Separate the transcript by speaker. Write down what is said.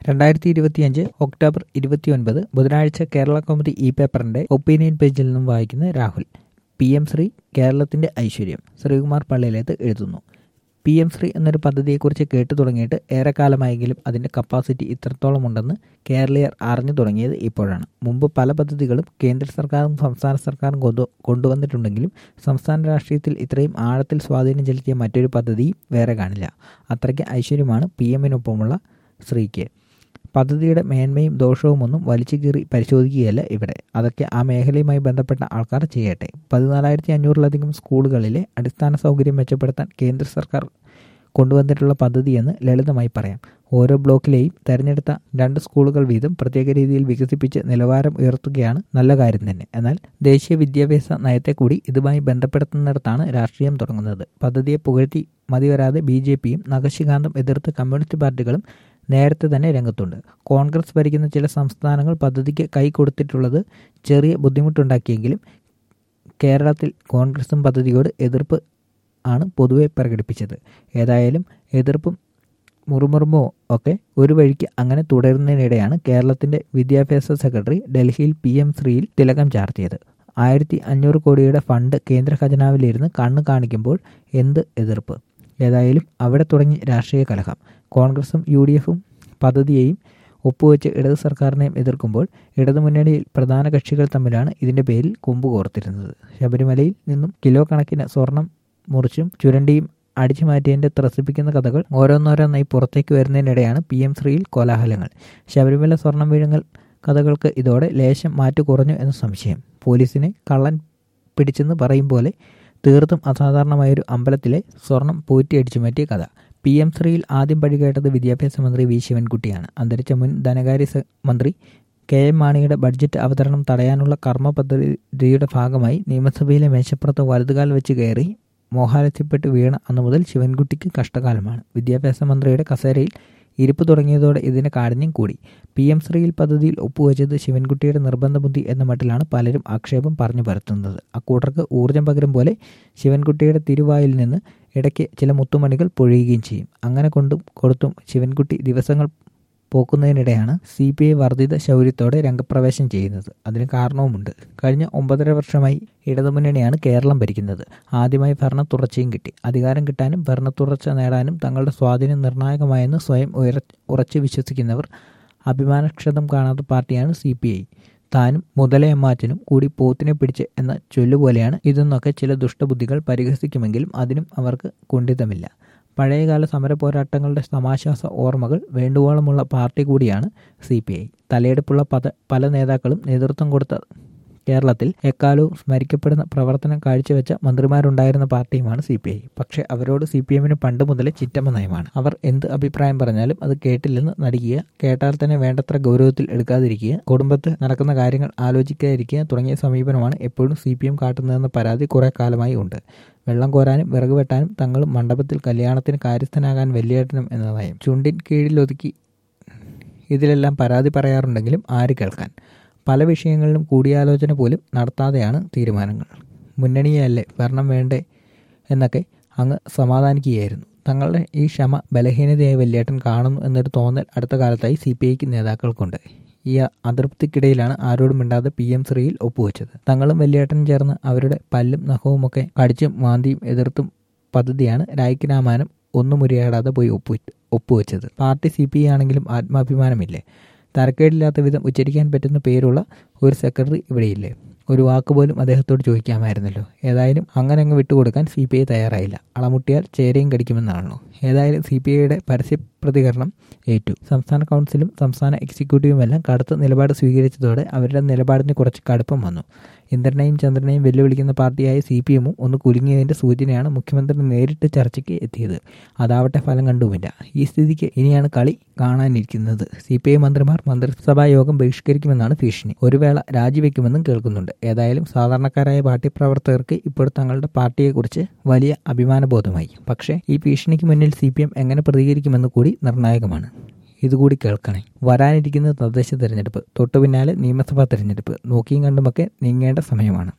Speaker 1: രണ്ടായിരത്തി ഇരുപത്തിയഞ്ച് ഒക്ടോബർ ഇരുപത്തിയൊൻപത് ബുധനാഴ്ച കേരള കൗമുദി ഇ പേപ്പറിന്റെ ഒപ്പീനിയൻ പേജിൽ നിന്നും വായിക്കുന്ന രാഹുൽ പി എം ശ്രീ കേരളത്തിന്റെ ഐശ്വര്യം ശ്രീകുമാർ പള്ളിയിലേത്ത് എഴുതുന്നു പി എം ശ്രീ എന്നൊരു പദ്ധതിയെക്കുറിച്ച് കേട്ടു തുടങ്ങിയിട്ട് ഏറെക്കാലമായെങ്കിലും അതിന്റെ കപ്പാസിറ്റി ഇത്രത്തോളം ഉണ്ടെന്ന് കേരളീയർ അറിഞ്ഞു തുടങ്ങിയത് ഇപ്പോഴാണ് മുമ്പ് പല പദ്ധതികളും കേന്ദ്ര സർക്കാരും സംസ്ഥാന സർക്കാരും കൊണ്ടു കൊണ്ടുവന്നിട്ടുണ്ടെങ്കിലും സംസ്ഥാന രാഷ്ട്രീയത്തിൽ ഇത്രയും ആഴത്തിൽ സ്വാധീനം ചെലുത്തിയ മറ്റൊരു പദ്ധതിയും വേറെ കാണില്ല അത്രയ്ക്ക് ഐശ്വര്യമാണ് പി എമ്മിനൊപ്പമുള്ള ശ്രീക്ക് പദ്ധതിയുടെ മേന്മയും ദോഷവുമൊന്നും വലിച്ചു കീറി പരിശോധിക്കുകയല്ല ഇവിടെ അതൊക്കെ ആ മേഖലയുമായി ബന്ധപ്പെട്ട ആൾക്കാർ ചെയ്യട്ടെ പതിനാലായിരത്തി അഞ്ഞൂറിലധികം സ്കൂളുകളിലെ അടിസ്ഥാന സൗകര്യം മെച്ചപ്പെടുത്താൻ കേന്ദ്ര സർക്കാർ കൊണ്ടുവന്നിട്ടുള്ള പദ്ധതിയെന്ന് ലളിതമായി പറയാം ഓരോ ബ്ലോക്കിലെയും തെരഞ്ഞെടുത്ത രണ്ട് സ്കൂളുകൾ വീതം പ്രത്യേക രീതിയിൽ വികസിപ്പിച്ച് നിലവാരം ഉയർത്തുകയാണ് നല്ല കാര്യം തന്നെ എന്നാൽ ദേശീയ വിദ്യാഭ്യാസ നയത്തെ കൂടി ഇതുമായി ബന്ധപ്പെടുത്തുന്നിടത്താണ് രാഷ്ട്രീയം തുടങ്ങുന്നത് പദ്ധതിയെ പുകഴ്ത്തി മതിവരാതെ ബി ജെ പിയും നഖശികാന്തം എതിർത്ത് കമ്മ്യൂണിസ്റ്റ് പാർട്ടികളും നേരത്തെ തന്നെ രംഗത്തുണ്ട് കോൺഗ്രസ് ഭരിക്കുന്ന ചില സംസ്ഥാനങ്ങൾ പദ്ധതിക്ക് കൈ കൊടുത്തിട്ടുള്ളത് ചെറിയ ബുദ്ധിമുട്ടുണ്ടാക്കിയെങ്കിലും കേരളത്തിൽ കോൺഗ്രസും പദ്ധതിയോട് എതിർപ്പ് ആണ് പൊതുവെ പ്രകടിപ്പിച്ചത് ഏതായാലും എതിർപ്പും മുറുമുറുമോ ഒക്കെ ഒരു വഴിക്ക് അങ്ങനെ തുടരുന്നതിനിടെയാണ് കേരളത്തിന്റെ വിദ്യാഭ്യാസ സെക്രട്ടറി ഡൽഹിയിൽ പി എം ശ്രീയിൽ തിലകം ചാർത്തിയത് ആയിരത്തി അഞ്ഞൂറ് കോടിയുടെ ഫണ്ട് കേന്ദ്ര ഖജനാവിലിരുന്ന് കണ്ണു കാണിക്കുമ്പോൾ എന്ത് എതിർപ്പ് ഏതായാലും അവിടെ തുടങ്ങി രാഷ്ട്രീയ കലഹം കോൺഗ്രസും യു ഡി എഫും പദ്ധതിയെയും ഒപ്പുവെച്ച് ഇടത് സർക്കാരിനെയും എതിർക്കുമ്പോൾ ഇടതുമുന്നണിയിൽ പ്രധാന കക്ഷികൾ തമ്മിലാണ് ഇതിന്റെ പേരിൽ കൊമ്പ് കോർത്തിരുന്നത് ശബരിമലയിൽ നിന്നും കിലോ കണക്കിന് സ്വർണം മുറിച്ചും ചുരണ്ടിയും അടിച്ചു മാറ്റിയതിന്റെ ത്രസിപ്പിക്കുന്ന കഥകൾ ഓരോന്നോരോന്നായി പുറത്തേക്ക് വരുന്നതിനിടെയാണ് പി എം ശ്രീയിൽ കോലാഹലങ്ങൾ ശബരിമല സ്വർണം വിഴുങ്ങൽ കഥകൾക്ക് ഇതോടെ ലേശം മാറ്റു കുറഞ്ഞു എന്ന സംശയം പോലീസിനെ കള്ളൻ പിടിച്ചെന്ന് പറയും പോലെ തീർത്തും അസാധാരണമായൊരു അമ്പലത്തിലെ സ്വർണം പൂറ്റി അടിച്ചു മാറ്റിയ കഥ പി എം ശ്രീയിൽ ആദ്യം പഴികേട്ടത് വിദ്യാഭ്യാസ മന്ത്രി വി ശിവൻകുട്ടിയാണ് അന്തരിച്ച മുൻ ധനകാര്യ മന്ത്രി കെ എം മാണിയുടെ ബഡ്ജറ്റ് അവതരണം തടയാനുള്ള കർമ്മ പദ്ധതിയുടെ ഭാഗമായി നിയമസഭയിലെ മേശപ്പുറത്ത് വലതുകാൽ വെച്ച് കയറി മോഹാലസ്യപ്പെട്ട് വീണ അന്നു മുതൽ ശിവൻകുട്ടിക്ക് കഷ്ടകാലമാണ് വിദ്യാഭ്യാസ മന്ത്രിയുടെ കസേരയിൽ ഇരിപ്പ് തുടങ്ങിയതോടെ ഇതിന് കാഠിന്യം കൂടി പി എം ശ്രീയിൽ പദ്ധതിയിൽ ഒപ്പുവെച്ചത് ശിവൻകുട്ടിയുടെ നിർബന്ധ ബുദ്ധി എന്ന മട്ടിലാണ് പലരും ആക്ഷേപം പറഞ്ഞു പരത്തുന്നത് അക്കൂട്ടർക്ക് ഊർജം പകരം പോലെ ശിവൻകുട്ടിയുടെ തിരുവായിൽ നിന്ന് ഇടയ്ക്ക് ചില മുത്തുമണികൾ പൊഴിയുകയും ചെയ്യും അങ്ങനെ കൊണ്ടും കൊടുത്തും ശിവൻകുട്ടി ദിവസങ്ങൾ പോക്കുന്നതിനിടെയാണ് സി പി ഐ വർദ്ധിത ശൗര്യത്തോടെ രംഗപ്രവേശം ചെയ്യുന്നത് അതിന് കാരണവുമുണ്ട് കഴിഞ്ഞ ഒമ്പതര വർഷമായി ഇടതുമുന്നണിയാണ് കേരളം ഭരിക്കുന്നത് ആദ്യമായി ഭരണ തുടർച്ചയും കിട്ടി അധികാരം കിട്ടാനും ഭരണ തുടർച്ച നേടാനും തങ്ങളുടെ സ്വാധീനം നിർണായകമായെന്ന് സ്വയം ഉയര ഉറച്ചു വിശ്വസിക്കുന്നവർ അഭിമാനക്ഷതം കാണാത്ത പാർട്ടിയാണ് സി പി ഐ താനും മുതലയമ്മാച്ചനും കൂടി പോത്തിനെ പിടിച്ച് എന്ന ചൊല്ലുപോലെയാണ് ഇതെന്നൊക്കെ ചില ദുഷ്ടബുദ്ധികൾ പരിഹസിക്കുമെങ്കിലും അതിനും അവർക്ക് കുണ്ഠിതമില്ല പഴയകാല സമര പോരാട്ടങ്ങളുടെ സമാശ്വാസ ഓർമ്മകൾ വേണ്ടുവോളമുള്ള പാർട്ടി കൂടിയാണ് സി പി ഐ തലയെടുപ്പുള്ള പല പല നേതാക്കളും നേതൃത്വം കൊടുത്ത കേരളത്തിൽ എക്കാലവും സ്മരിക്കപ്പെടുന്ന പ്രവർത്തനം കാഴ്ചവെച്ച മന്ത്രിമാരുണ്ടായിരുന്ന പാർട്ടിയുമാണ് സി പി ഐ പക്ഷേ അവരോട് സി പി എമ്മിന് പണ്ട് മുതലേ ചിറ്റമ്മ നയമാണ് അവർ എന്ത് അഭിപ്രായം പറഞ്ഞാലും അത് കേട്ടില്ലെന്ന് നടിക്കുക കേട്ടാൽ തന്നെ വേണ്ടത്ര ഗൗരവത്തിൽ എടുക്കാതിരിക്കുക കുടുംബത്ത് നടക്കുന്ന കാര്യങ്ങൾ ആലോചിക്കാതിരിക്കുക തുടങ്ങിയ സമീപനമാണ് എപ്പോഴും സി പി എം കാട്ടുന്നതെന്ന പരാതി കുറെ കാലമായി ഉണ്ട് വെള്ളം കോരാനും വിറക് വെട്ടാനും തങ്ങളും മണ്ഡപത്തിൽ കല്യാണത്തിന് കാര്യസ്ഥനാകാൻ വലിയേട്ടനും എന്ന നയം ചുണ്ടിൻ കീഴിലൊതുക്കി ഇതിലെല്ലാം പരാതി പറയാറുണ്ടെങ്കിലും ആര് കേൾക്കാൻ പല വിഷയങ്ങളിലും കൂടിയാലോചന പോലും നടത്താതെയാണ് തീരുമാനങ്ങൾ മുന്നണിയല്ലേ ഭരണം വേണ്ടേ എന്നൊക്കെ അങ്ങ് സമാധാനിക്കുകയായിരുന്നു തങ്ങളുടെ ഈ ക്ഷമ ബലഹീനതയായി വല്യേട്ടൻ കാണുന്നു എന്നൊരു തോന്നൽ അടുത്ത കാലത്തായി സി പി ഐക്ക് നേതാക്കൾക്കുണ്ട് ഈ അതൃപ്തിക്കിടയിലാണ് ആരോടും മിണ്ടാതെ പി എം ശ്രീയിൽ ഒപ്പുവെച്ചത് തങ്ങളും വലിയേട്ടനും ചേർന്ന് അവരുടെ പല്ലും നഖവുമൊക്കെ കടിച്ചും മാന്തിയും എതിർത്തും പദ്ധതിയാണ് രായ്ക്ക് രാമാനം ഒന്നും മുരിയാടാതെ പോയി ഒപ്പു ഒപ്പുവെച്ചത് പാർട്ടി സി പി ഐ ആണെങ്കിലും ആത്മാഭിമാനമില്ലേ തരക്കേടില്ലാത്ത വിധം ഉച്ചരിക്കാൻ പറ്റുന്ന പേരുള്ള ഒരു സെക്രട്ടറി ഇവിടെയില്ലേ ഒരു വാക്കുപോലും അദ്ദേഹത്തോട് ചോദിക്കാമായിരുന്നല്ലോ ഏതായാലും അങ്ങനെ അങ്ങ് വിട്ടുകൊടുക്കാൻ സി പി ഐ തയ്യാറായില്ല അളമുട്ടിയാൽ ചേരയും കടിക്കുമെന്നാണല്ലോ ഏതായാലും സി പി ഐയുടെ പരസ്യ പ്രതികരണം ഏറ്റു സംസ്ഥാന കൗൺസിലും സംസ്ഥാന എക്സിക്യൂട്ടീവുമെല്ലാം കടുത്ത നിലപാട് സ്വീകരിച്ചതോടെ അവരുടെ നിലപാടിന് കുറച്ച് കടുപ്പം വന്നു ഇന്ദ്രനെയും ചന്ദ്രനെയും വെല്ലുവിളിക്കുന്ന പാർട്ടിയായ സി പി എമ്മും ഒന്ന് കുലുങ്ങിയതിന്റെ സൂചനയാണ് മുഖ്യമന്ത്രി നേരിട്ട് ചർച്ചയ്ക്ക് എത്തിയത് അതാവട്ടെ ഫലം കണ്ടുമില്ല ഈ സ്ഥിതിക്ക് ഇനിയാണ് കളി കാണാനിരിക്കുന്നത് സി പി ഐ മന്ത്രിമാർ മന്ത്രിസഭാ യോഗം ബഹിഷ്കരിക്കുമെന്നാണ് ഭീഷണി ഒരു വേള രാജിവെക്കുമെന്നും കേൾക്കുന്നുണ്ട് ഏതായാലും സാധാരണക്കാരായ പാർട്ടി പ്രവർത്തകർക്ക് ഇപ്പോൾ തങ്ങളുടെ പാർട്ടിയെക്കുറിച്ച് വലിയ അഭിമാനബോധമായി പക്ഷേ ഈ ഭീഷണിക്ക് മുന്നിൽ സി പി എം എങ്ങനെ പ്രതികരിക്കുമെന്ന് കൂടി നിർണായകമാണ് ഇതുകൂടി കേൾക്കണേ വരാനിരിക്കുന്ന തദ്ദേശ തെരഞ്ഞെടുപ്പ് തൊട്ടു പിന്നാലെ നിയമസഭാ തെരഞ്ഞെടുപ്പ് നോക്കിയും കണ്ടുമൊക്കെ നീങ്ങേണ്ട സമയമാണ്